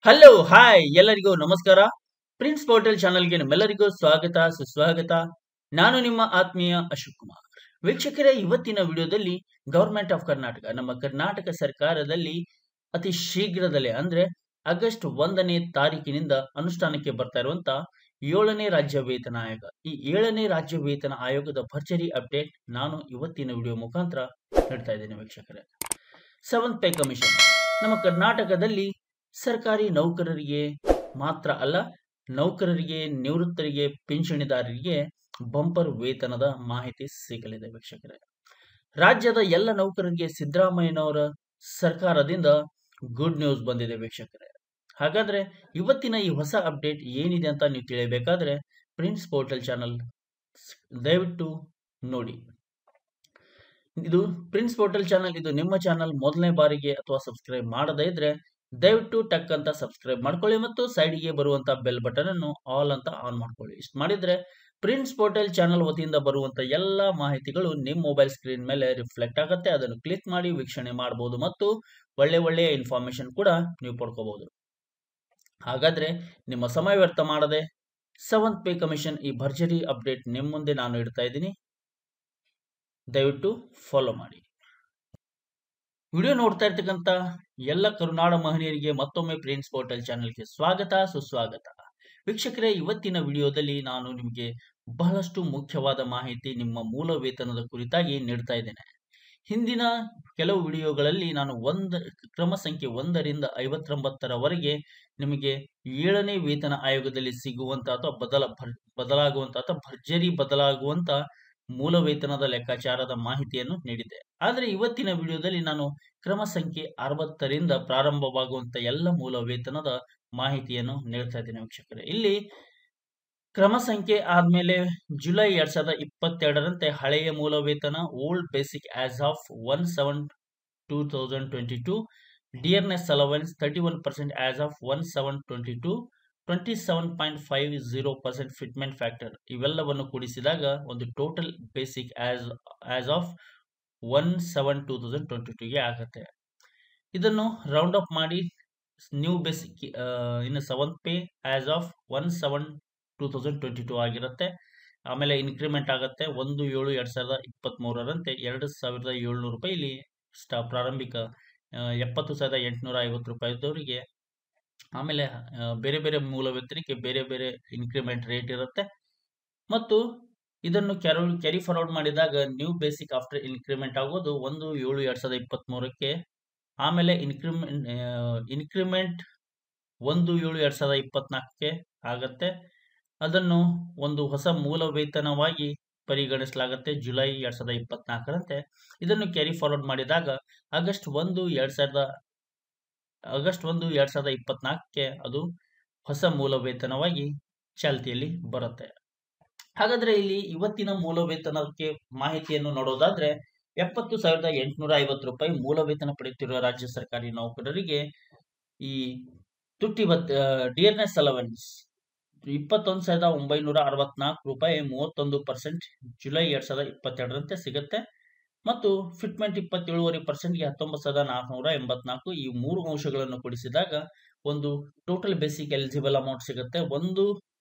hello hi ಎಲ್ಲರಿಗೂ ನಮಸ್ಕಾರ prince portal ಚಾನಲ್ಗೆ ನಿಮ್ಮೆಲ್ಲರಿಗೂ ಸ್ವಾಗತ ಸುಸ್ವಾಗತ ನಾನು ನಿಮ್ಮ ಆತ್ಮೀಯ ಅಶೋಕ್ ಕುಮಾರ್ ವೀಕ್ಷಕರೇ ಇವತ್ತಿನ ವಿಡಿಯೋದಲ್ಲಿ ಗವರ್ಮೆಂಟ್ ಆಫ್ ಕರ್ನಾಟಕ ನಮ್ಮ ಕರ್ನಾಟಕ ಸರ್ಕಾರದಲ್ಲಿ ಅತಿ ಶೀಘ್ರದಲ್ಲೇ ಅಂದ್ರೆ ಆಗಸ್ಟ್ ಒಂದನೇ ತಾರೀಕಿನಿಂದ ಅನುಷ್ಠಾನಕ್ಕೆ ಬರ್ತಾ ಇರುವಂತ ಏಳನೇ ರಾಜ್ಯ ವೇತನ ಆಯೋಗ ಈ ಏಳನೇ ರಾಜ್ಯ ವೇತನ ಆಯೋಗದ ಭರ್ಜರಿ ಅಪ್ಡೇಟ್ ನಾನು ಇವತ್ತಿನ ವಿಡಿಯೋ ಮುಖಾಂತರ ಹೇಳ್ತಾ ಇದ್ದೇನೆ ವೀಕ್ಷಕರೇ ಸೆವೆಂತ್ ಪೇ ಕಮಿಷನ್ ನಮ್ಮ ಕರ್ನಾಟಕದಲ್ಲಿ ಸರ್ಕಾರಿ ನೌಕರರಿಗೆ ಮಾತ್ರ ಅಲ್ಲ ನೌಕರರಿಗೆ ನಿವೃತ್ತರಿಗೆ ಪಿಂಚಣಿದಾರರಿಗೆ ಬಂಪರ್ ವೇತನದ ಮಾಹಿತಿ ಸಿಗಲಿದೆ ವೀಕ್ಷಕರೇ ರಾಜ್ಯದ ಎಲ್ಲ ನೌಕರರಿಗೆ ಸಿದ್ದರಾಮಯ್ಯನವರ ಸರ್ಕಾರದಿಂದ ಗುಡ್ ನ್ಯೂಸ್ ಬಂದಿದೆ ವೀಕ್ಷಕರೇ ಹಾಗಾದ್ರೆ ಇವತ್ತಿನ ಈ ಹೊಸ ಅಪ್ಡೇಟ್ ಏನಿದೆ ಅಂತ ನೀವು ತಿಳಿಯಬೇಕಾದ್ರೆ ಪ್ರಿನ್ಸ್ ಪೋರ್ಟಲ್ ಚಾನಲ್ ದಯವಿಟ್ಟು ನೋಡಿ ಇದು ಪ್ರಿನ್ಸ್ ಪೋರ್ಟಲ್ ಚಾನಲ್ ಇದು ನಿಮ್ಮ ಚಾನಲ್ ಮೊದಲನೇ ಬಾರಿಗೆ ಅಥವಾ ಸಬ್ಸ್ಕ್ರೈಬ್ ಮಾಡದೇ ಇದ್ರೆ ದಯವಿಟ್ಟು ಟಕ್ ಅಂತ ಸಬ್ಸ್ಕ್ರೈಬ್ ಮಾಡ್ಕೊಳ್ಳಿ ಮತ್ತು ಸೈಡ್ಗೆ ಬರುವಂತ ಬೆಲ್ ಬಟನ್ ಅನ್ನು ಆಲ್ ಅಂತ ಆನ್ ಮಾಡ್ಕೊಳ್ಳಿ ಇಷ್ಟು ಮಾಡಿದ್ರೆ ಪ್ರಿನ್ಸ್ ಪೋರ್ಟಲ್ ಚಾನಲ್ ವತಿಯಿಂದ ಬರುವಂತ ಎಲ್ಲ ಮಾಹಿತಿಗಳು ನಿಮ್ಮ ಮೊಬೈಲ್ ಸ್ಕ್ರೀನ್ ಮೇಲೆ ರಿಫ್ಲೆಕ್ಟ್ ಆಗುತ್ತೆ ಅದನ್ನು ಕ್ಲಿಕ್ ಮಾಡಿ ವೀಕ್ಷಣೆ ಮಾಡಬಹುದು ಮತ್ತು ಒಳ್ಳೆ ಒಳ್ಳೆಯ ಇನ್ಫಾರ್ಮೇಶನ್ ಕೂಡ ನೀವು ಪಡ್ಕೋಬಹುದು ಹಾಗಾದ್ರೆ ನಿಮ್ಮ ಸಮಯ ವ್ಯರ್ಥ ಮಾಡದೆ ಸೆವೆಂತ್ ಪೇ ಕಮಿಷನ್ ಈ ಭರ್ಜರಿ ಅಪ್ಡೇಟ್ ನಿಮ್ಮ ಮುಂದೆ ನಾನು ಇಡ್ತಾ ಇದ್ದೀನಿ ದಯವಿಟ್ಟು ಫಾಲೋ ಮಾಡಿ ವಿಡಿಯೋ ನೋಡ್ತಾ ಇರ್ತಕ್ಕಂಥ ಎಲ್ಲ ಕರುನಾಡ ಮಹನೀಯರಿಗೆ ಮತ್ತೊಮ್ಮೆ ಪ್ರಿನ್ಸ್ ಪೋರ್ಟಲ್ ಚಾನೆಲ್ಗೆ ಸ್ವಾಗತ ಸುಸ್ವಾಗತ ವೀಕ್ಷಕರೇ ಇವತ್ತಿನ ವಿಡಿಯೋದಲ್ಲಿ ನಾನು ನಿಮಗೆ ಬಹಳಷ್ಟು ಮುಖ್ಯವಾದ ಮಾಹಿತಿ ನಿಮ್ಮ ಮೂಲ ವೇತನದ ಕುರಿತಾಗಿ ನೀಡ್ತಾ ಇದ್ದೇನೆ ಹಿಂದಿನ ಕೆಲವು ವಿಡಿಯೋಗಳಲ್ಲಿ ನಾನು ಒಂದ ಕ್ರಮ ಸಂಖ್ಯೆ ಒಂದರಿಂದ ಐವತ್ತೊಂಬತ್ತರವರೆಗೆ ನಿಮಗೆ ಏಳನೇ ವೇತನ ಆಯೋಗದಲ್ಲಿ ಸಿಗುವಂತ ಅಥವಾ ಬದಲ ಬದಲಾಗುವಂತ ಅಥವಾ ಭರ್ಜರಿ ಬದಲಾಗುವಂತ ಮೂಲ ವೇತನದ ಲೆಕ್ಕಾಚಾರದ ಮಾಹಿತಿಯನ್ನು ನೀಡಿದೆ ಆದರೆ ಇವತ್ತಿನ ವಿಡಿಯೋದಲ್ಲಿ ನಾನು ಕ್ರಮ ಸಂಖ್ಯೆ ಅರವತ್ತರಿಂದ ಪ್ರಾರಂಭವಾಗುವಂತ ಎಲ್ಲ ಮೂಲ ವೇತನದ ಮಾಹಿತಿಯನ್ನು ನೀಡ್ತಾ ಇದ್ದೇನೆ ವೀಕ್ಷಕರೇ ಇಲ್ಲಿ ಕ್ರಮ ಸಂಖ್ಯೆ ಆದ್ಮೇಲೆ ಜುಲೈ ಎರಡ್ ಸಾವಿರದ ಇಪ್ಪತ್ತೆರಡರಂತೆ ಹಳೆಯ ಮೂಲ ವೇತನ old basic as of one seven two thousand twenty two dearness allowance thirty one percent as of one seven twenty two twenty seven point five zero percent fitment factor ಇವೆಲ್ಲವನ್ನು ಕೂಡಿಸಿದಾಗ ಒಂದು total basic as as of one seven two thousand twenty ಟೂಗೆ ಆಗುತ್ತೆ ಇದನ್ನು round up ಮಾಡಿ new basic ಇನ್ನು seventh pay as of one seven two thousand twenty two ಆಗಿರುತ್ತೆ ಆಮೇಲೆ ಇನ್ಕ್ರಿಮೆಂಟ್ ಆಗುತ್ತೆ ಒಂದು ಏಳು ಎರಡು ಸಾವಿರದ ಇಪ್ಪತ್ತ್ಮೂರರಂತೆ ಎರಡು ಸಾವಿರದ ಏಳ್ನೂರು ರೂಪಾಯಿ ಇಲ್ಲಿ ಸ್ಟಾ ಪ್ರಾರಂಭಿಕ ಎಪ್ಪತ್ತು ಸಾವಿರದ ಎಂಟುನೂರ ಐವತ್ತು ರೂಪಾಯಿದವರಿಗೆ ಆಮೇಲೆ ಬೇರೆ ಬೇರೆ ಮೂಲ ವೇತನಕ್ಕೆ ಬೇರೆ ಬೇರೆ ಇನ್ಕ್ರಿಮೆಂಟ್ ರೇಟ್ ಇರುತ್ತೆ ಮತ್ತು ಇದನ್ನು ಕ್ಯಾರೋ ಕ್ಯಾರಿ ಫಾರ್ವರ್ಡ್ ಮಾಡಿದಾಗ ನ್ಯೂ ಬೇಸಿಕ್ ಆಫ್ಟರ್ ಇನ್ಕ್ರಿಮೆಂಟ್ ಆಗೋದು ಒಂದು ಏಳು ಎರಡು ಸಾವಿರದ ಇಪ್ಪತ್ತ್ಮೂರಕ್ಕೆ ಆಮೇಲೆ ಇನ್ಕ್ರಿಮೆಂಟ್ ಇನ್ಕ್ರಿಮೆಂಟ್ ಒಂದು ಏಳು ಎರಡು ಸಾವಿರದ ಇಪ್ಪತ್ನಾಲ್ಕಕ್ಕೆ ಆಗತ್ತೆ ಅದನ್ನು ಒಂದು ಹೊಸ ಮೂಲ ವೇತನವಾಗಿ ಪರಿಗಣಿಸಲಾಗುತ್ತೆ ಜುಲೈ ಎರಡ್ ಸಾವಿರದ ಇಪ್ಪತ್ನಾಲ್ಕರಂತೆ ಇದನ್ನು ಕ್ಯಾರಿ ಫಾರ್ವರ್ಡ್ ಮಾಡಿದಾಗ ಆಗಸ್ಟ್ ಒಂದು ಎರಡ್ ಸಾವಿರದ ಆಗಸ್ಟ್ ಒಂದು ಎರಡ್ ಸಾವಿರದ ಇಪ್ಪತ್ನಾಲ್ಕಕ್ಕೆ ಅದು ಹೊಸ ಮೂಲ ವೇತನವಾಗಿ ಚಾಲ್ತಿಯಲ್ಲಿ ಬರುತ್ತೆ ಹಾಗಾದ್ರೆ ಇಲ್ಲಿ ಇವತ್ತಿನ ಮೂಲ ವೇತನಕ್ಕೆ ಮಾಹಿತಿಯನ್ನು ನೋಡೋದಾದ್ರೆ ಎಪ್ಪತ್ತು ಸಾವಿರದ ಎಂಟುನೂರ ಐವತ್ತು ರೂಪಾಯಿ ಮೂಲ ವೇತನ ಪಡೆಯುತ್ತಿರುವ ರಾಜ್ಯ ಸರ್ಕಾರಿ ನೌಕರರಿಗೆ ಈ ತುಟ್ಟಿ ಬತ್ ಡಿಯರ್ನೆಸ್ ಅಲವೆನ್ಸ್ ಇಪ್ಪತ್ತೊಂದು ಸಾವಿರದ ಒಂಬೈನೂರ ಅರವತ್ನಾಲ್ಕು ರೂಪಾಯಿ ಮೂವತ್ತೊಂದು ಪರ್ಸೆಂಟ್ ಜುಲೈ ಎರಡ್ ಸಾವಿರದ ಇಪ್ಪತ್ತೆರಡರಂತೆ ಸಿಗುತ್ತೆ ಮತ್ತು ಫಿಟ್ಮೆಂಟ್ ಇಪ್ಪತ್ತೇಳುವರೆ ಪರ್ಸೆಂಟ್ಗೆ ಹತ್ತೊಂಬತ್ತು ಸಾವಿರದ ನಾಲ್ಕುನೂರ ಎಂಬತ್ನಾಲ್ಕು ಈ ಮೂರು ಅಂಶಗಳನ್ನು ಕೊಡಿಸಿದಾಗ ಒಂದು ಟೋಟಲ್ ಬೇಸಿಕ್ ಎಲಿಜಿಬಲ್ ಅಮೌಂಟ್ ಸಿಗುತ್ತೆ ಒಂದು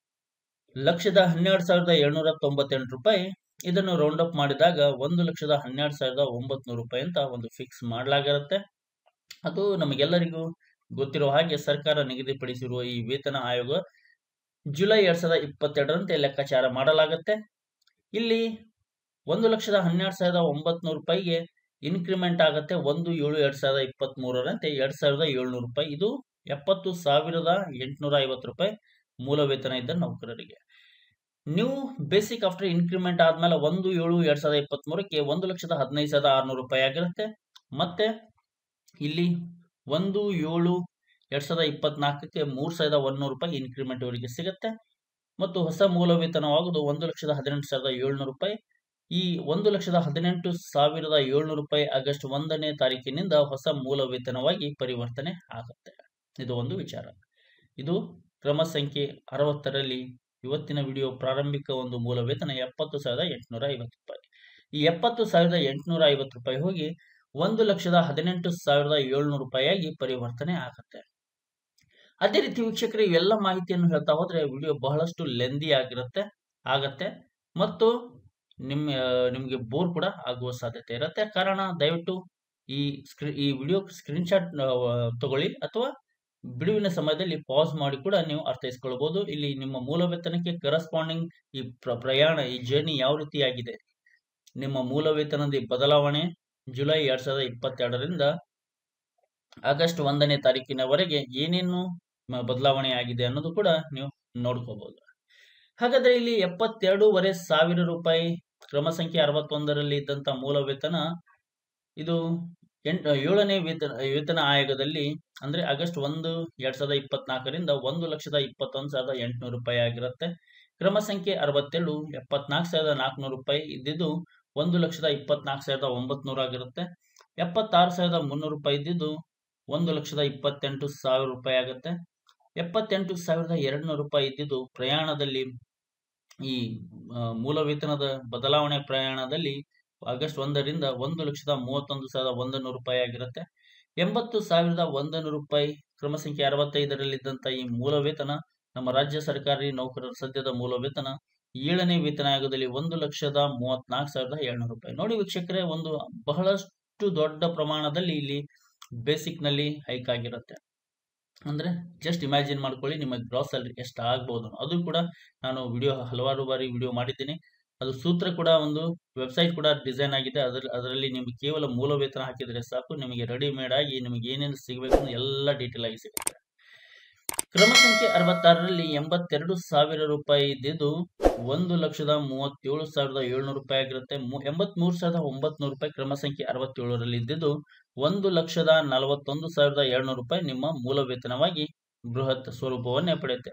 ಲಕ್ಷದ ಹನ್ನೆರಡು ಸಾವಿರದ ಏಳ್ನೂರ ತೊಂಬತ್ತೆಂಟು ರೂಪಾಯಿ ಇದನ್ನು ರೌಂಡ್ ಅಪ್ ಮಾಡಿದಾಗ ಒಂದು ಲಕ್ಷದ ಹನ್ನೆರಡು ಸಾವಿರದ ಒಂಬತ್ನೂರು ರೂಪಾಯಿ ಅಂತ ಒಂದು ಫಿಕ್ಸ್ ಮಾಡಲಾಗಿರುತ್ತೆ ಅದು ನಮಗೆಲ್ಲರಿಗೂ ಗೊತ್ತಿರೋ ಹಾಗೆ ಸರ್ಕಾರ ನಿಗದಿಪಡಿಸಿರುವ ಈ ವೇತನ ಆಯೋಗ ಜುಲೈ ಎರಡ್ ಸಾವಿರದ ಇಪ್ಪತ್ತೆರಡರಂತೆ ಲೆಕ್ಕಾಚಾರ ಮಾಡಲಾಗುತ್ತೆ ಇಲ್ಲಿ ಒಂದು ಲಕ್ಷದ ಹನ್ನೆರಡು ಸಾವಿರದ ಒಂಬತ್ನೂರು ರೂಪಾಯಿಗೆ ಇನ್ಕ್ರಿಮೆಂಟ್ ಆಗುತ್ತೆ ಒಂದು ಏಳು ಎರಡ್ ಸಾವಿರದ ಇಪ್ಪತ್ತ್ ಮೂರರಂತೆ ಎರಡ್ ಸಾವಿರದ ಏಳ್ನೂರು ರೂಪಾಯಿ ಇದು ಎಪ್ಪತ್ತು ಸಾವಿರದ ಎಂಟುನೂರ ಐವತ್ತು ರೂಪಾಯಿ ಮೂಲ ವೇತನ ಇದ್ದ ನೌಕರರಿಗೆ ನ್ಯೂ ಬೇಸಿಕ್ ಆಫ್ಟರ್ ಇನ್ಕ್ರಿಮೆಂಟ್ ಆದ್ಮೇಲೆ ಒಂದು ಏಳು ಎರಡ್ ಸಾವಿರದ ಇಪ್ಪತ್ತ್ ಮೂರಕ್ಕೆ ಒಂದು ಲಕ್ಷದ ಹದಿನೈದು ಸಾವಿರದ ಆರ್ನೂರು ರೂಪಾಯಿ ಆಗಿರುತ್ತೆ ಮತ್ತೆ ಇಲ್ಲಿ ಒಂದು ಏಳು ಎರಡ್ ಸಾವಿರದ ಇಪ್ಪತ್ನಾಲ್ಕಕ್ಕೆ ಮೂರ್ ಸಾವಿರದ ಒಂದೂರು ರೂಪಾಯಿ ಇನ್ಕ್ರಿಮೆಂಟ್ ಅವರಿಗೆ ಸಿಗುತ್ತೆ ಮತ್ತು ಹೊಸ ಮೂಲ ವೇತನವಾಗುವುದು ಒಂದು ಲಕ್ಷದ ಹದಿನೆಂಟು ಸಾವಿರದ ಏಳ್ನೂರು ರೂಪಾಯಿ ಈ ಒಂದು ಲಕ್ಷದ ಹದಿನೆಂಟು ಸಾವಿರದ ಏಳ್ನೂರು ರೂಪಾಯಿ ಆಗಸ್ಟ್ ಒಂದನೇ ತಾರೀಕಿನಿಂದ ಹೊಸ ಮೂಲ ವೇತನವಾಗಿ ಪರಿವರ್ತನೆ ಆಗುತ್ತೆ ಇದು ಒಂದು ವಿಚಾರ ಇದು ಕ್ರಮ ಸಂಖ್ಯೆ ಅರವತ್ತರಲ್ಲಿ ಇವತ್ತಿನ ವಿಡಿಯೋ ಪ್ರಾರಂಭಿಕ ಒಂದು ಮೂಲ ವೇತನ ಎಪ್ಪತ್ತು ಸಾವಿರದ ಎಂಟುನೂರ ಐವತ್ತು ರೂಪಾಯಿ ಈ ಎಪ್ಪತ್ತು ಸಾವಿರದ ಎಂಟುನೂರ ಐವತ್ತು ರೂಪಾಯಿ ಹೋಗಿ ಒಂದು ಲಕ್ಷದ ಹದಿನೆಂಟು ಸಾವಿರದ ಏಳ್ನೂರು ರೂಪಾಯಿಯಾಗಿ ಪರಿವರ್ತನೆ ಆಗುತ್ತೆ ಅದೇ ರೀತಿ ವೀಕ್ಷಕರೇ ಇವೆಲ್ಲ ಮಾಹಿತಿಯನ್ನು ಹೇಳ್ತಾ ಹೋದ್ರೆ ವಿಡಿಯೋ ಬಹಳಷ್ಟು ಲೆಂದಿ ಆಗಿರುತ್ತೆ ಆಗತ್ತೆ ಮತ್ತು ನಿಮ್ಮ ನಿಮಗೆ ಬೋರ್ ಕೂಡ ಆಗುವ ಸಾಧ್ಯತೆ ಇರುತ್ತೆ ಕಾರಣ ದಯವಿಟ್ಟು ಈ ಸ್ಕ್ರೀ ಈ ವಿಡಿಯೋ ಸ್ಕ್ರೀನ್ ಶಾಟ್ ತಗೊಳ್ಳಿ ಅಥವಾ ಬಿಡುವಿನ ಸಮಯದಲ್ಲಿ ಪಾಸ್ ಮಾಡಿ ಕೂಡ ನೀವು ಅರ್ಥೈಸ್ಕೊಳ್ಬಹುದು ಇಲ್ಲಿ ನಿಮ್ಮ ಮೂಲ ವೇತನಕ್ಕೆ ಕರೆಸ್ಪಾಂಡಿಂಗ್ ಈ ಪ್ರ- ಪ್ರಯಾಣ ಈ ಜರ್ನಿ ಯಾವ ರೀತಿಯಾಗಿದೆ ನಿಮ್ಮ ಮೂಲ ವೇತನದ ಬದಲಾವಣೆ ಜುಲೈ ಎರಡ್ ಸಾವಿರದ ಇಪ್ಪತ್ತೆರಡರಿಂದ ಆಗಸ್ಟ್ ಒಂದನೇ ತಾರೀಕಿನವರೆಗೆ ಏನೇನು ಮ- ಬದಲಾವಣೆ ಆಗಿದೆ ಅನ್ನೋದು ಕೂಡ ನೀವು ನೋಡ್ಕೋಬಹುದು ಹಾಗಾದ್ರೆ ಇಲ್ಲಿ ಎಪ್ಪತ್ತೆರಡೂವರೆ ಸಾವಿರ ರೂಪಾಯಿ ಕ್ರಮ ಸಂಖ್ಯೆ ಅರವತ್ತೊಂದರಲ್ಲಿ ಇದ್ದಂತ ಮೂಲ ವೇತನ ಇದು ಎಂಟ್ ಏಳನೇ ವೇತನ ವೇತನ ಆಯೋಗದಲ್ಲಿ ಅಂದ್ರೆ ಆಗಸ್ಟ್ ಒಂದು ಎರಡ್ ಸಾವಿರದ ಇಪ್ಪತ್ನಾಲ್ಕರಿಂದ ಒಂದು ಲಕ್ಷದ ಇಪ್ಪತ್ತೊಂದು ಸಾವಿರದ ಎಂಟುನೂರು ರೂಪಾಯಿ ಆಗಿರುತ್ತೆ ಕ್ರಮ ಸಂಖ್ಯೆ ಅರವತ್ತೆರಡು ಎಪ್ಪತ್ನಾಲ್ಕು ಸಾವಿರದ ನಾಲ್ಕುನೂರು ರೂಪಾಯಿ ಇದ್ದಿದ್ದು ಒಂದು ಲಕ್ಷದ ಇಪ್ಪತ್ನಾಲ್ಕು ಸಾವಿರದ ಒಂಬತ್ನೂರು ಆಗಿರುತ್ತೆ ಎಪ್ಪತ್ತಾರು ಸಾವಿರದ ಮುನ್ನೂರು ರೂಪಾಯಿ ಇದ್ದಿದ್ದು ಒಂದು ಲಕ್ಷದ ಇಪ್ಪತ್ತೆಂಟು ಸಾವಿರ ರೂಪಾಯಿ ಆಗುತ್ತೆ ಎಪ್ಪತ್ತೆಂಟು ಸಾವಿರದ ಎರಡುನೂರು ರೂಪಾಯಿ ಇದ್ದಿದ್ದು ಪ್ರಯಾಣದಲ್ಲಿ ಈ ಆ, ಮೂಲ ವೇತನದ ಬದಲಾವಣೆ ಪ್ರಯಾಣದಲ್ಲಿ ಆಗಸ್ಟ್ ಒಂದರಿಂದ ಒಂದು ಲಕ್ಷದ ಮೂವತ್ತೊಂದು ಸಾವಿರದ ಒಂದು ನೂರು ರೂಪಾಯಿ ಆಗಿರುತ್ತೆ ಎಂಬತ್ತು ಸಾವಿರದ ಒಂದು ನೂರು ರೂಪಾಯಿ ಕ್ರಮ ಸಂಖ್ಯೆ ಅರವತ್ತೈದರಲ್ಲಿದ್ದಂಥ ಈ ಮೂಲ ವೇತನ ನಮ್ಮ ರಾಜ್ಯ ಸರ್ಕಾರಿ ನೌಕರರ ಸದ್ಯದ ಮೂಲ ವೇತನ ಏಳನೇ ವೇತನ ಆಯೋಗದಲ್ಲಿ ಒಂದು ಲಕ್ಷದ ಮೂವತ್ನಾಲ್ಕು ಸಾವಿರದ ಏಳ್ನೂರು ರೂಪಾಯಿ ನೋಡಿ ವೀಕ್ಷಕರೇ ಒಂದು ಬಹಳಷ್ಟು ದೊಡ್ಡ ಪ್ರಮಾಣದಲ್ಲಿ ಇಲ್ಲಿ ಬೇಸಿಕ್ ನಲ್ಲಿ ಹೈಕ್ ಆಗಿರುತ್ತೆ ಅಂದ್ರೆ ಜಸ್ಟ್ ಇಮ್ಯಾಜಿನ್ ಮಾಡ್ಕೊಳ್ಳಿ ನಿಮ್ಮ ಗ್ರಾಸ್ ಸ್ಯಾಲರಿ ಎಷ್ಟು ಆಗ್ಬೋದು ಅದು ಕೂಡ ನಾನು ವಿಡಿಯೋ ಹಲವಾರು ಬಾರಿ ವಿಡಿಯೋ ಮಾಡಿದ್ದೀನಿ ಅದು ಸೂತ್ರ ಕೂಡ ಒಂದು ವೆಬ್ಸೈಟ್ ಕೂಡ ಡಿಸೈನ್ ಆಗಿದೆ ಅದರ ಅದರಲ್ಲಿ ನಿಮಗೆ ಕೇವಲ ಮೂಲ ವೇತನ ಹಾಕಿದ್ರೆ ಸಾಕು ನಿಮಗೆ ರೆಡಿಮೇಡ್ ಆಗಿ ನಿಮಗೆ ಏನೇನು ಸಿಗಬೇಕು ಅನ್ನೋ ಎಲ್ಲ ಡೀಟೇಲ್ ಆಗಿ ಸಿಗುತ್ತೆ ಕ್ರಮ ಸಂಖ್ಯೆ ಅರವತ್ತಾರರಲ್ಲಿ ಎಂಬತ್ತೆರಡು ಸಾವಿರ ರೂಪಾಯಿ ಇದ್ದಿದ್ದು ಒಂದು ಲಕ್ಷದ ಮೂವತ್ತೇಳು ಸಾವಿರದ ಏಳ್ನೂರು ರೂಪಾಯಿ ಆಗಿರುತ್ತೆ ಎಂಬತ್ಮೂರು ಸಾವಿರದ ಒಂಬತ್ನೂರು ರೂಪಾಯಿ ಕ್ರಮ ಸಂಖ್ಯೆ ಅರವತ್ತೇಳರಲ್ಲಿ ಇದ್ದಿದ್ದು ಒಂದು ಲಕ್ಷದ ನಲವತ್ತೊಂದು ಸಾವಿರದ ಏಳ್ನೂರು ರೂಪಾಯಿ ನಿಮ್ಮ ಮೂಲ ವೇತನವಾಗಿ ಬೃಹತ್ ಸ್ವರೂಪವನ್ನೇ ಪಡೆಯುತ್ತೆ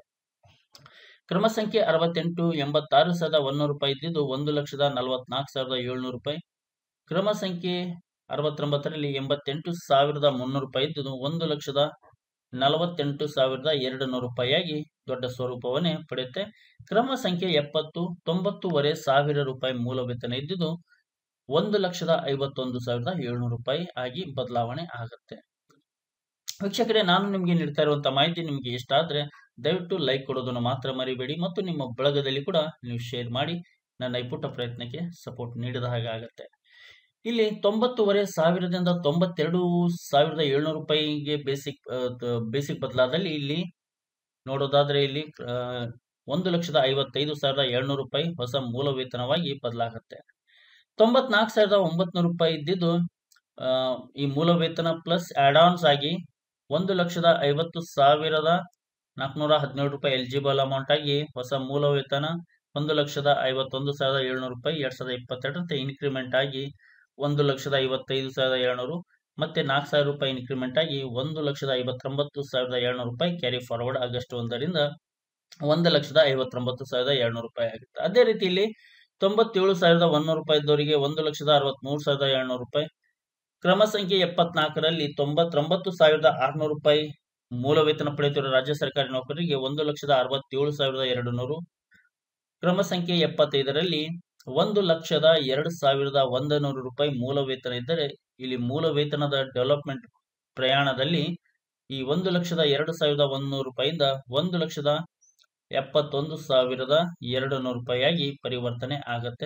ಕ್ರಮ ಸಂಖ್ಯೆ ಅರವತ್ತೆಂಟು ಎಂಬತ್ತಾರು ಸಾವಿರದ ಒಂದೂರು ರೂಪಾಯಿ ಇದ್ದಿದ್ದು ಒಂದು ಲಕ್ಷದ ನಲವತ್ನಾಲ್ಕು ಸಾವಿರದ ಏಳ್ನೂರು ರೂಪಾಯಿ ಕ್ರಮ ಸಂಖ್ಯೆ ಅರವತ್ತೊಂಬತ್ತರಲ್ಲಿ ಎಂಬತ್ತೆಂಟು ಸಾವಿರದ ಮುನ್ನೂರು ರೂಪಾಯಿ ಇದ್ದಿದ್ದು ಒಂದು ಲಕ್ಷದ ನಲವತ್ತೆಂಟು ಸಾವಿರದ ಎರಡು ನೂರು ರೂಪಾಯಿಯಾಗಿ ದೊಡ್ಡ ಸ್ವರೂಪವನ್ನೇ ಪಡೆಯುತ್ತೆ ಕ್ರಮ ಸಂಖ್ಯೆ ಎಪ್ಪತ್ತು ತೊಂಬತ್ತೂವರೆ ಸಾವಿರ ರೂಪಾಯಿ ಮೂಲ ವೇತನ ಇದ್ದಿದ್ದು ಒಂದು ಲಕ್ಷದ ಐವತ್ತೊಂದು ಸಾವಿರದ ಏಳ್ನೂರು ರೂಪಾಯಿ ಆಗಿ ಬದಲಾವಣೆ ಆಗುತ್ತೆ ವೀಕ್ಷಕರೇ ನಾನು ನಿಮಗೆ ನೀಡ್ತಾ ಇರುವಂತಹ ಮಾಹಿತಿ ನಿಮಗೆ ಇಷ್ಟ ಆದ್ರೆ ದಯವಿಟ್ಟು ಲೈಕ್ ಕೊಡೋದನ್ನು ಮಾತ್ರ ಮರಿಬೇಡಿ ಮತ್ತು ನಿಮ್ಮ ಬಳಗದಲ್ಲಿ ಕೂಡ ನೀವು ಶೇರ್ ಮಾಡಿ ನನ್ನ ಈ ಪುಟ್ಟ ಪ್ರಯತ್ನಕ್ಕೆ ಸಪೋರ್ಟ್ ನೀಡಿದ ಹಾಗೆ ಆಗುತ್ತೆ ಇಲ್ಲಿ ತೊಂಬತ್ತುವರೆ ಸಾವಿರದಿಂದ ತೊಂಬತ್ತೆರಡು ಸಾವಿರದ ಏಳ್ನೂರು ರೂಪಾಯಿಗೆ ಬೇಸಿಕ್ ಬೇಸಿಕ್ ಬದಲಾದಲ್ಲಿ ಇಲ್ಲಿ ನೋಡೋದಾದ್ರೆ ಇಲ್ಲಿ ಆ, ಒಂದು ಲಕ್ಷದ ಐವತ್ತೈದು ಸಾವಿರದ ಏಳ್ನೂರು ರೂಪಾಯಿ ಹೊಸ ಮೂಲ ವೇತನವಾಗಿ ಬದಲಾಗುತ್ತೆ ತೊಂಬತ್ನಾಲ್ಕು ಸಾವಿರದ ಒಂಬತ್ನೂರು ರೂಪಾಯಿ ಇದ್ದಿದ್ದು ಆ, ಈ ಮೂಲ ವೇತನ ಪ್ಲಸ್ ಆಡ್ಆನ್ಸ್ ಆಗಿ ಒಂದು ಲಕ್ಷದ ಐವತ್ತು ಸಾವಿರದ ನಾಲ್ಕುನೂರ ಹದಿನೇಳು ರೂಪಾಯಿ ಎಲಿಜಿಬಲ್ ಅಮೌಂಟ್ ಆಗಿ ಹೊಸ ಮೂಲ ವೇತನ ಒಂದು ಲಕ್ಷದ ಐವತ್ತೊಂದು ಸಾವಿರದ ಏಳ್ನೂರು ರೂಪಾಯಿ ಎರಡ್ ಸಾವಿರದ ಇಪ್ಪತ್ತೆರಡರಂತೆ ಇನ್ಕ್ರಿಮೆಂಟ್ ಆಗಿ ಒಂದು ಲಕ್ಷದ ಐವತ್ತೈದು ಸಾವಿರದ ಏಳ್ನೂರು ಮತ್ತೆ ನಾಲ್ಕು ಸಾವಿರ ರೂಪಾಯಿ ಇನ್ಕ್ರಿಮೆಂಟ್ ಆಗಿ ಒಂದು ಲಕ್ಷದ ಐವತ್ತೊಂಬತ್ತು ಸಾವಿರದ ಏಳ್ನೂರು ರೂಪಾಯಿ ಕ್ಯಾರಿ ಫಾರ್ವರ್ಡ್ ಆಗಸ್ಟ್ ಒಂದರಿಂದ ಒಂದು ಲಕ್ಷದ ಐವತ್ತೊಂಬತ್ತು ಸಾವಿರದ ಏಳ್ನೂರು ರೂಪಾಯಿ ಆಗುತ್ತೆ ಅದೇ ರೀತಿ ಇಲ್ಲಿ ತೊಂಬತ್ತೇಳು ಸಾವಿರದ ಒಂದೂರು ರೂಪಾಯಿ ಇದ್ದವರಿಗೆ ಒಂದು ಲಕ್ಷದ ಅರವತ್ಮೂರು ಸಾವಿರದ ಏಳ್ನೂರು ರೂಪಾಯಿ ಕ್ರಮ ಸಂಖ್ಯೆ ಎಪ್ಪತ್ನಾಲ್ಕರಲ್ಲಿ ತೊಂಬತ್ತೊಂಬತ್ತು ಸಾವಿರದ ಆರ್ನೂರು ರೂಪಾಯಿ ಮೂಲ ವೇತನ ಪಡೆಯುತ್ತಿರುವ ರಾಜ್ಯ ಸರ್ಕಾರಿ ನೌಕರರಿಗೆ ಒಂದು ಲಕ್ಷದ ಅರವತ್ತೇಳು ಸಾವಿರದ ಎರಡು ನೂರು ಕ್ರಮ ಸಂಖ್ಯೆ ಎಪ್ಪತ್ತೈದರಲ್ಲಿ ಒಂದು ಲಕ್ಷದ ಎರಡು ಸಾವಿರದ ಒಂದು ನೂರು ರೂಪಾಯಿ ಮೂಲ ವೇತನ ಇದ್ದರೆ ಇಲ್ಲಿ ಮೂಲ ವೇತನದ ಡೆವಲಪ್ಮೆಂಟ್ ಪ್ರಯಾಣದಲ್ಲಿ ಈ ಒಂದು ಲಕ್ಷದ ಎರಡು ಸಾವಿರದ ಒಂದೂರು ರೂಪಾಯಿಂದ ಒಂದು ಲಕ್ಷದ ಎಪ್ಪತ್ತೊಂದು ಸಾವಿರದ ಎರಡು ನೂರು ರೂಪಾಯಿಯಾಗಿ ಪರಿವರ್ತನೆ ಆಗತ್ತೆ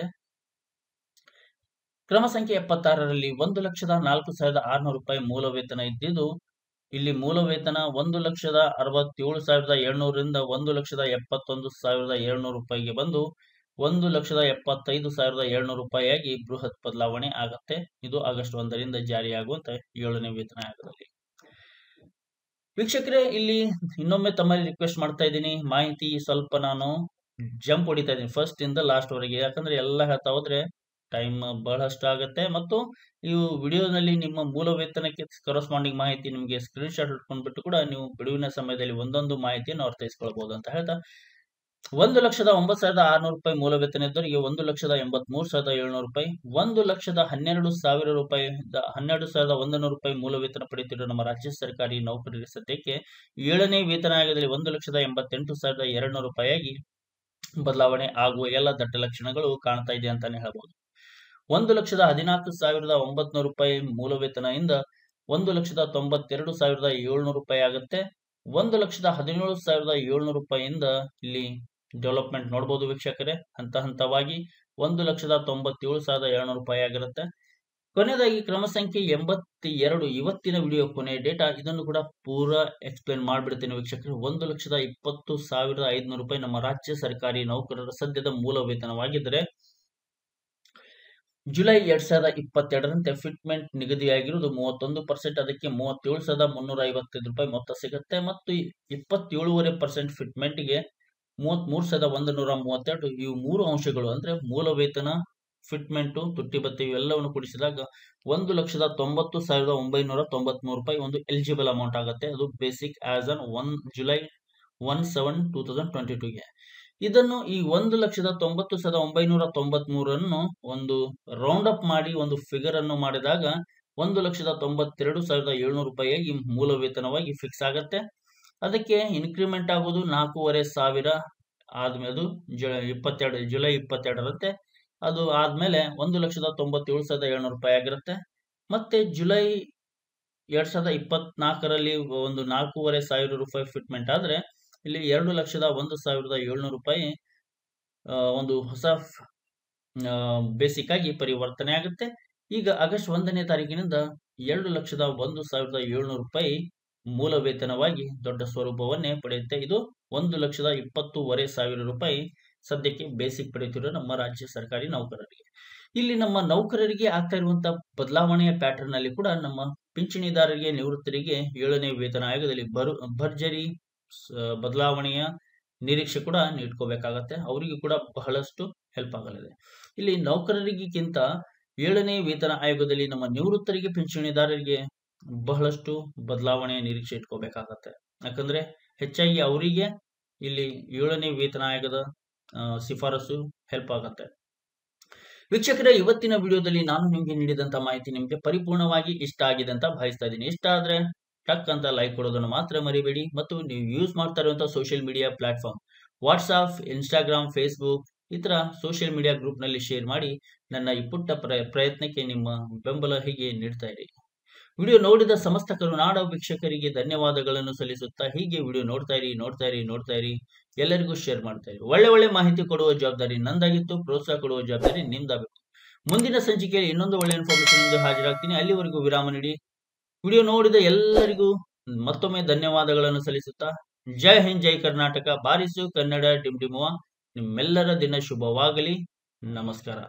ಕ್ರಮ ಸಂಖ್ಯೆ ಎಪ್ಪತ್ತಾರರಲ್ಲಿ ಒಂದು ಲಕ್ಷದ ನಾಲ್ಕು ಸಾವಿರದ ಆರುನೂರು ರೂಪಾಯಿ ಮೂಲ ವೇತನ ಇದ್ದಿದ್ದು ಇಲ್ಲಿ ಮೂಲ ವೇತನ ಒಂದು ಲಕ್ಷದ ಅರವತ್ತೇಳು ಸಾವಿರದ ಏಳ್ನೂರರಿಂದ ಒಂದು ಲಕ್ಷದ ಎಪ್ಪತ್ತೊಂದು ಸಾವಿರದ ಏಳ್ನೂರು ರೂಪಾಯಿಗೆ ಬಂದು ಒಂದು ಲಕ್ಷದ ಎಪ್ಪತ್ತೈದು ಸಾವಿರದ ಏಳ್ನೂರು ರೂಪಾಯಿಯಾಗಿ ಬೃಹತ್ ಬದಲಾವಣೆ ಆಗತ್ತೆ ಇದು ಆಗಸ್ಟ್ ಒಂದರಿಂದ ಜಾರಿಯಾಗುವಂತ ಏಳನೇ ವೇತನ ಆಯೋಗದಲ್ಲಿ ವೀಕ್ಷಕರೇ ಇಲ್ಲಿ ಇನ್ನೊಮ್ಮೆ ತಮ್ಮಲ್ಲಿ ರಿಕ್ವೆಸ್ಟ್ ಮಾಡ್ತಾ ಇದ್ದೀನಿ ಮಾಹಿತಿ ಸ್ವಲ್ಪ ನಾನು ಜಂಪ್ ಹೊಡಿತಾ ಇದ್ದೀನಿ ಫಸ್ಟ್ ಇಂದ ಲಾಸ್ಟ್ ವರೆಗೆ ಯಾಕಂದ್ರೆ ಎಲ್ಲ ಹೇಳ್ತಾ ಹೋದ್ರೆ ಟೈಮ್ ಬಹಳಷ್ಟು ಆಗುತ್ತೆ ಮತ್ತು ನೀವು ವಿಡಿಯೋನಲ್ಲಿ ನಿಮ್ಮ ಮೂಲ ವೇತನಕ್ಕೆ ಕರೆಸ್ಪಾಂಡಿಂಗ್ ಮಾಹಿತಿ ನಿಮಗೆ ಸ್ಕ್ರೀನ್ ಶಾಟ್ ಇಟ್ಕೊಂಡ್ಬಿಟ್ಟು ಕೂಡ ನೀವು ಬಿಡುವಿನ ಸಮಯದಲ್ಲಿ ಒಂದೊಂದು ಮಾಹಿತಿಯನ್ನು ಅರ್ಥೈಸ್ಕೊಳ್ಬಹುದು ಅಂತ ಹೇಳ್ತಾ ಒಂದು ಲಕ್ಷದ ಒಂಬತ್ತು ಸಾವಿರದ ಆರ್ನೂರು ರೂಪಾಯಿ ಮೂಲ ವೇತನ ಇದ್ದವರಿಗೆ ಒಂದು ಲಕ್ಷದ ಎಂಬತ್ಮೂರು ಸಾವಿರದ ಏಳ್ನೂರು ರೂಪಾಯಿ ಒಂದು ಲಕ್ಷದ ಹನ್ನೆರಡು ಸಾವಿರ ರೂಪಾಯಿ ಹನ್ನೆರಡು ಸಾವಿರದ ಒಂದು ನೂರು ರೂಪಾಯಿ ಮೂಲ ವೇತನ ಪಡೆಯುತ್ತಿರುವ ನಮ್ಮ ರಾಜ್ಯ ಸರ್ಕಾರಿ ನೌಕರರಿಗೆ ಸದ್ಯಕ್ಕೆ ಏಳನೇ ವೇತನ ಆಯೋಗದಲ್ಲಿ ಒಂದು ಲಕ್ಷದ ಎಂಬತ್ತೆಂಟು ಸಾವಿರದ ಎರಡು ನೂರು ರೂಪಾಯಿಯಾಗಿ ಬದಲಾವಣೆ ಆಗುವ ಎಲ್ಲ ದಟ್ಟ ಲಕ್ಷಣಗಳು ಕಾಣ್ತಾ ಇದೆ ಅಂತಾನೆ ಹೇಳ್ಬೋದು ಒಂದು ಲಕ್ಷದ ಹದಿನಾಲ್ಕು ಸಾವಿರದ ಒಂಬತ್ನೂರು ರೂಪಾಯಿ ಮೂಲ ವೇತನದಿಂದ ಒಂದು ಲಕ್ಷದ ತೊಂಬತ್ತೆರಡು ಸಾವಿರದ ಏಳ್ನೂರು ರೂಪಾಯಿ ಆಗುತ್ತೆ ಒಂದು ಲಕ್ಷದ ಹದಿನೇಳು ಸಾವಿರದ ಏಳ್ನೂರು ರೂಪಾಯಿಯಿಂದ ಇಲ್ಲಿ ಡೆವಲಪ್ಮೆಂಟ್ ನೋಡಬಹುದು ವೀಕ್ಷಕರೇ ಹಂತ ಹಂತವಾಗಿ ಒಂದು ಲಕ್ಷದ ತೊಂಬತ್ತೇಳು ಸಾವಿರದ ಏಳ್ನೂರು ರೂಪಾಯಿ ಆಗಿರುತ್ತೆ ಕೊನೆಯದಾಗಿ ಕ್ರಮ ಸಂಖ್ಯೆ ಎಂಬತ್ತೆರಡು ಇವತ್ತಿನ ವಿಡಿಯೋ ಕೊನೆಯ ಡೇಟಾ ಇದನ್ನು ಕೂಡ ಪೂರಾ ಎಕ್ಸ್ಪ್ಲೇನ್ ಮಾಡಿಬಿಡ್ತೇನೆ ವೀಕ್ಷಕರು ಒಂದು ಲಕ್ಷದ ಇಪ್ಪತ್ತು ಸಾವಿರದ ಐದುನೂರು ರೂಪಾಯಿ ನಮ್ಮ ರಾಜ್ಯ ಸರ್ಕಾರಿ ನೌಕರರ ಸದ್ಯದ ಮೂಲ ವೇತನವಾಗಿದ್ದರೆ ಜುಲೈ ಎರಡ್ ಸಾವಿರದ ಇಪ್ಪತ್ತೆರಡರಂತೆ ಫಿಟ್ಮೆಂಟ್ ನಿಗದಿಯಾಗಿರುವುದು ಮೂವತ್ತೊಂದು ಪರ್ಸೆಂಟ್ ಅದಕ್ಕೆ ಮೂವತ್ತೇಳು ಸಾವಿರದ ಮುನ್ನೂರ ಐವತ್ತೈದು ರೂಪಾಯಿ ಮೊತ್ತ ಸಿಗುತ್ತೆ ಮತ್ತು ಇಪ್ಪತ್ತೇಳುವರೆ ಪರ್ಸೆಂಟ್ ಫಿಟ್ಮೆಂಟ್ಗೆ ಮೂವತ್ಮೂರು ಸಾವಿರದ ಒಂದು ನೂರ ಮೂವತ್ತೆರಡು ಇವು ಮೂರು ಅಂಶಗಳು ಅಂದ್ರೆ ಮೂಲ ವೇತನ ಫಿಟ್ಮೆಂಟು ತುಟ್ಟಿ ಭತ್ಯೆ ಇವೆಲ್ಲವನ್ನು ಕೂಡಿಸಿದಾಗ ಒಂದು ಲಕ್ಷದ ತೊಂಬತ್ತು ಸಾವಿರದ ಒಂಬೈನೂರ ತೊಂಬತ್ಮೂರು ರೂಪಾಯಿ ಒಂದು ಎಲಿಜಿಬಲ್ ಅಮೌಂಟ್ ಆಗುತ್ತೆ ಅದು basic as on one July one seven two thousand twenty ಟೂಗೆ ಇದನ್ನು ಈ ಒಂದು ಲಕ್ಷದ ತೊಂಬತ್ತು ಸಾವಿರದ ಒಂಬೈನೂರ ತೊಂಬತ್ ಮೂರನ್ನು ಒಂದು ರೌಂಡ್ ಅಪ್ ಮಾಡಿ ಒಂದು ಫಿಗರ್ ಅನ್ನು ಮಾಡಿದಾಗ ಒಂದು ಲಕ್ಷದ ತೊಂಬತ್ತೆರಡು ಸಾವಿರದ ಏಳ್ನೂರು ರೂಪಾಯಿಯಾಗಿ ಮೂಲ ವೇತನವಾಗಿ ಫಿಕ್ಸ್ ಆಗುತ್ತೆ ಅದಕ್ಕೆ ಇನ್ಕ್ರಿಮೆಂಟ್ ಆಗೋದು ನಾಲ್ಕೂವರೆ ಸಾವಿರ ಆದ್ಮೇಲೆ ಅದು ಜು ಇಪ್ಪತ್ತೆರಡು ಜುಲೈ ಇಪ್ಪತ್ತೆರಡರಂತೆ ಅದು ಆದ್ಮೇಲೆ ಒಂದು ಲಕ್ಷದ ತೊಂಬತ್ತೇಳು ಸಾವಿರದ ಏಳ್ನೂರು ರೂಪಾಯಿ ಆಗಿರುತ್ತೆ ಮತ್ತೆ ಜುಲೈ ಎರಡ್ ಸಾವಿರದ ಇಪ್ಪತ್ನಾಲ್ಕರಲ್ಲಿ ಒಂದು ನಾಲ್ಕೂವರೆ ಸಾವಿರ ರೂಪಾಯಿ ಫಿಟ್ಮೆಂಟ್ ಆದ್ರೆ ಇಲ್ಲಿ ಎರಡು ಲಕ್ಷದ ಒಂದು ಸಾವಿರದ ಏಳ್ನೂರು ರೂಪಾಯಿ ಒಂದು ಹೊಸ ಬೇಸಿಕ್ ಆಗಿ ಪರಿವರ್ತನೆ ಆಗುತ್ತೆ ಈಗ ಆಗಸ್ಟ್ ಒಂದನೇ ತಾರೀಕಿನಿಂದ ಎರಡು ಲಕ್ಷದ ಒಂದು ಸಾವಿರದ ಏಳ್ನೂರು ರೂಪಾಯಿ ಮೂಲ ವೇತನವಾಗಿ ದೊಡ್ಡ ಸ್ವರೂಪವನ್ನೇ ಪಡೆಯುತ್ತೆ ಇದು ಒಂದು ಲಕ್ಷದ ಇಪ್ಪತ್ತೂವರೆ ಸಾವಿರ ರೂಪಾಯಿ ಸದ್ಯಕ್ಕೆ ಬೇಸಿಕ್ ಪಡೆಯುತ್ತಿರುವ ನಮ್ಮ ರಾಜ್ಯ ಸರ್ಕಾರಿ ನೌಕರರಿಗೆ ಇಲ್ಲಿ ನಮ್ಮ ನೌಕರರಿಗೆ ಆಗ್ತಾ ಇರುವಂತಹ ಬದಲಾವಣೆಯ ಪ್ಯಾಟರ್ನ್ ಅಲ್ಲಿ ಕೂಡ ನಮ್ಮ ಪಿಂಚಣಿದಾರರಿಗೆ ನಿವೃತ್ತರಿಗೆ ಏಳನೇ ವೇತನ ಆಯೋಗದಲ್ಲಿ ಬರು ಭರ್ಜರಿ ಬದಲಾವಣೆಯ ನಿರೀಕ್ಷೆ ಕೂಡ ನೀಡ್ಕೋಬೇಕಾಗತ್ತೆ ಅವರಿಗೂ ಕೂಡ ಬಹಳಷ್ಟು ಹೆಲ್ಪ್ ಆಗಲಿದೆ ಇಲ್ಲಿ ನೌಕರರಿಗಿಂತ ಏಳನೇ ವೇತನ ಆಯೋಗದಲ್ಲಿ ನಮ್ಮ ನಿವೃತ್ತರಿಗೆ ಪಿಂಚಣಿದಾರರಿಗೆ ಬಹಳಷ್ಟು ಬದಲಾವಣೆಯ ನಿರೀಕ್ಷೆ ಇಟ್ಕೋಬೇಕಾಗತ್ತೆ ಯಾಕಂದ್ರೆ ಹೆಚ್ಚಾಗಿ ಅವರಿಗೆ ಇಲ್ಲಿ ಏಳನೇ ವೇತನ ಆಯೋಗದ ಶಿಫಾರಸು ಹೆಲ್ಪ್ ಆಗತ್ತೆ ವೀಕ್ಷಕರೇ ಇವತ್ತಿನ ವಿಡಿಯೋದಲ್ಲಿ ನಾನು ನಿಮಗೆ ನೀಡಿದಂತ ಮಾಹಿತಿ ನಿಮಗೆ ಪರಿಪೂರ್ಣವಾಗಿ ಇಷ್ಟ ಆಗಿದೆ ಅಂತ ಭಾವಿಸ್ತಾ ಇದ್ದೀನಿ ಇಷ್ಟ ಆದ್ರೆ ಟಕ್ ಅಂತ ಲೈಕ್ ಕೊಡೋದನ್ನು ಮಾತ್ರ ಮರಿಬೇಡಿ ಮತ್ತು ನೀವು ಯೂಸ್ ಮಾಡ್ತಾ ಇರುವಂತಹ social media platform WhatsApp Instagram Facebook ಇತರ ಸೋಷಿಯಲ್ ಮೀಡಿಯಾ ಗ್ರೂಪ್ ನಲ್ಲಿ ಶೇರ್ ಮಾಡಿ ನನ್ನ ಈ ಪುಟ್ಟ ಪ್ರಯತ್ನಕ್ಕೆ ನಿಮ್ಮ ಬೆಂಬಲ ಹೀಗೆ ನೀಡ್ತಾ ಇರಿ ವಿಡಿಯೋ ನೋಡಿದ ಸಮಸ್ತ ಕರುನಾಡ ವೀಕ್ಷಕರಿಗೆ ಧನ್ಯವಾದಗಳನ್ನು ಸಲ್ಲಿಸುತ್ತಾ ಹೀಗೆ ವಿಡಿಯೋ ನೋಡ್ತಾ ಇರಿ ನೋಡ್ತಾ ಇರಿ ನೋಡ್ತಾ ಇರಿ ಎಲ್ಲರಿಗೂ ಶೇರ್ ಮಾಡ್ತಾ ಇರಿ ಒಳ್ಳೆ ಒಳ್ಳೆ ಮಾಹಿತಿ ಕೊಡುವ ಜವಾಬ್ದಾರಿ ನಂದಾಗಿತ್ತು ಪ್ರೋತ್ಸಾಹ ಕೊಡುವ ಜವಾಬ್ದಾರಿ ನಿಮ್ದಾಗಬೇಕು ಮುಂದಿನ ಸಂಚಿಕೆಯಲ್ಲಿ ಇನ್ನೊಂದು ಒಳ್ಳೆ ಇನ್ಫಾರ್ಮೇಶನ್ ಇಂದ ಹಾಜರಾಗ್ತೀನಿ ಅಲ್ಲಿವರೆಗೂ ವಿರಾಮ ನೀಡಿ ವಿಡಿಯೋ ನೋಡಿದ ಎಲ್ಲರಿಗೂ ಮತ್ತೊಮ್ಮೆ ಧನ್ಯವಾದಗಳನ್ನು ಸಲ್ಲಿಸುತ್ತಾ ಜೈ ಹಿಂದ್ ಜೈ ಕರ್ನಾಟಕ ಬಾರಿಸು ಕನ್ನಡ ಡಿಮ್ ಡಿಮುವ ನಿಮ್ಮೆಲ್ಲರ ದಿನ ಶುಭವಾಗಲಿ ನಮಸ್ಕಾರ